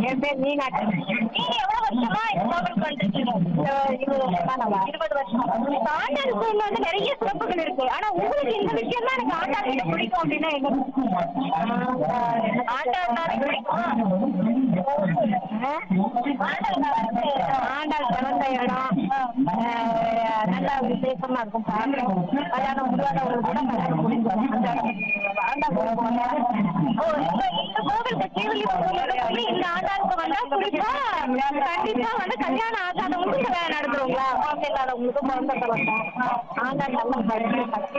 என் பேர் மீனாட்சி நீங்க எவ்வளவு வருஷமா இந்த கோவிலுக்கு வந்துருக்கீங்க இருபது வருஷமா இருபது வருஷம் ஆண்டாள் கோவில் வந்து நிறைய சிறப்புகள் இருக்கு ஆனா உங்களுக்கு இந்த விஷயம் தான் எனக்கு ஆண்டாள் கிட்ட பிடிக்கும் அப்படின்னா என்ன ஆண்டாள் தான் பிடிக்கும் ஆண்டாள் பிறந்த இடம் அஹ், நல்லா விசேஷமா இருக்கும் பார்க்கணும் கல்யாணம் முடியாதவங்களுக்கு கூட கல்யாணம் முடிஞ்சிடும் அந்த ஆண்டாள் கோவில் போனா. ஓ இந்த இந்த கோவிலுக்கு கீழ்வெளிப்புத்தூர்ல சொல்லி இந்த ஆண்டாளுக்கு வந்தா குறிப்பா கண்டிப்பா வந்து கல்யாணம் ஆகாதவங்களுக்கு கல்யாணம் நடத்துறோங்களா குழந்தை இல்லாதவங்களுக்கு குழந்தை பிறக்கும் ஆண்டாள் நல்லா படிச்சு சக்தி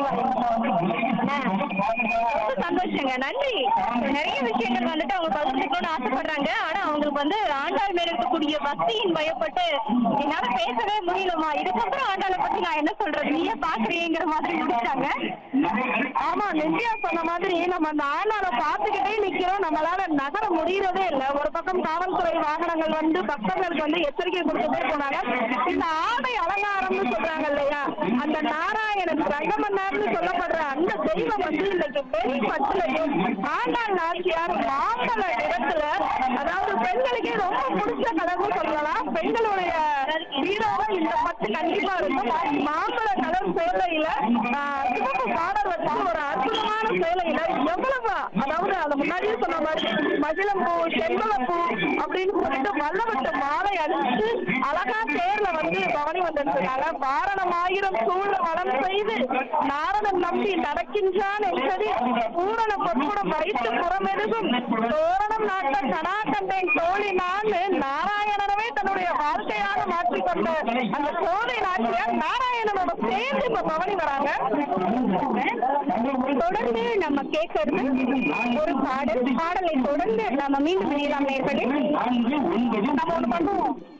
ரொம்ப சந்தோஷங்க நன்றி நிறைய விஷயங்கள் வந்துட்டு அவங்க பகிர்ந்துக்கணும்னு ஆசைப்படுறாங்க ஆனா அவங்களுக்கு வந்து ஆண்டாள் மேல இருக்கக்கூடிய பக்தியின் பயப்பட்டு என்னால பேசவே முடியலமா இதுக்கப்புறம் ஆண்டாளை பத்தி நான் என்ன சொல்றது நீயே பாக்குறீங்கிற மாதிரி முடிச்சாங்க ஆமா நெஞ்சியா சொன்ன மாதிரி நம்ம அந்த ஆண்டாளை பார்த்துக்கிட்டே நிக்கிறோம் நம்மளால நகர முடியறதே இல்ல ஒரு பக்கம் காவல்துறை வாகனங்கள் வந்து பக்தர்களுக்கு வந்து எச்சரிக்கை கொடுத்துட்டே போனாங்க இந்த ஆடை அலங்காரம்னு சொல்றாங்க இல்லையா அந்த நாராயணன் ரங்கமன்னார்னு சொல்லப்படுற அந்த தெய்வம் வந்து இன்னைக்கு பெண் பட்டுலையும் ஆண்டாள் நாச்சியார் மாம்பழ நிறத்துல அதாவது பெண்களுக்கே ரொம்ப பிடிச்ச கலர்னு சொல்லலாம் பெண்களுடைய ஹீரோவா இந்த பட்டு கண்டிப்பா இருக்கும் மாம்பழ கலர் சேலையில ஆஹ், சிவப்பு பார்டர் வச்சு ஒரு அற்புதமான சேலையில எவ்வளவு அதாவது அது முன்னாடியே சொன்ன மாதிரி மகிழம்பூ செம்பலப்பூ அப்படின்னு சொல்லிட்டு வல்லவட்ட மாலை அணிச்சு அழகா தேர்ல வந்து பவனி வந்திருக்காங்க வாரணம் ஆயிரம் சூழ வளம் செய்து நாரதன் நம்பி நடக்கின்றான் என்பது பூரண பொற்புடம் வைத்து புறமெருகும் தோரணம் நாட்ட கனா கண்டேன் தோழி நான் நாராயணனவே தன்னுடைய வாழ்க்கையாக மாற்றிக்கொண்ட அந்த கோதை நாட்டியார் நாராயணனோட சேர்ந்து இப்ப பவனி வராங்க தொடர்ந்து நம்ம கேட்கறது ஒரு பாடல் பாடலை தொடர்ந்து நம்ம மீண்டும் இணையலாம் நேர்களே நம்ம ஒண்ணு பண்ணுவோம்